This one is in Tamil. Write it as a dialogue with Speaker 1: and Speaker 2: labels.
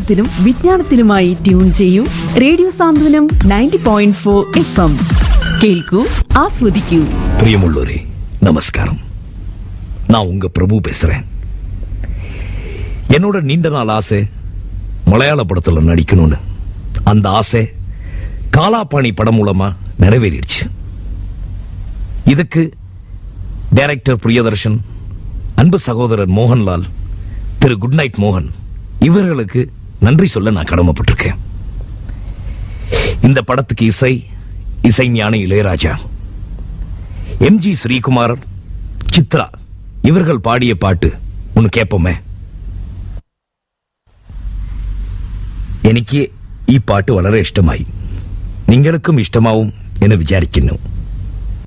Speaker 1: വിനോദത്തിനും വിജ്ഞാനത്തിനുമായി ട്യൂൺ ചെയ്യൂ radio Santhwanam ninety point four F M കേൾക്കൂ ആസ്വദിക്കൂ
Speaker 2: பிரியமுள்ளோரே நமஸ்காரம் நான் உங்க பிரபு பேசுறேன் என்னோட நீண்ட நாள் ஆசை மலையாள படத்துல நடிக்கணும்னு அந்த ஆசை காலாபாணி படம் மூலமா நிறைவேறிடுச்சு இதுக்கு டைரக்டர் பிரியதர்ஷன் அன்பு சகோதரர் மோகன்லால் திரு குட் நைட் மோகன் இவர்களுக்கு நன்றி சொல்ல நான் கடமைப்பட்டிருக்கேன் இந்த படத்துக்கு இசை இசைஞானி இளையராஜா எம்ஜி ஸ்ரீகுமார் சித்ரா இவர்கள் பாடிய பாட்டு ஒன்னு കേൾപ്പൊമേ എനിക്ക് ഈ പാട്ട് വളരെ ഇഷ്ടമായി നിങ്ങൾക്കും ഇഷ്ടമാവും എന്ന് വിചാരിക്കുന്നു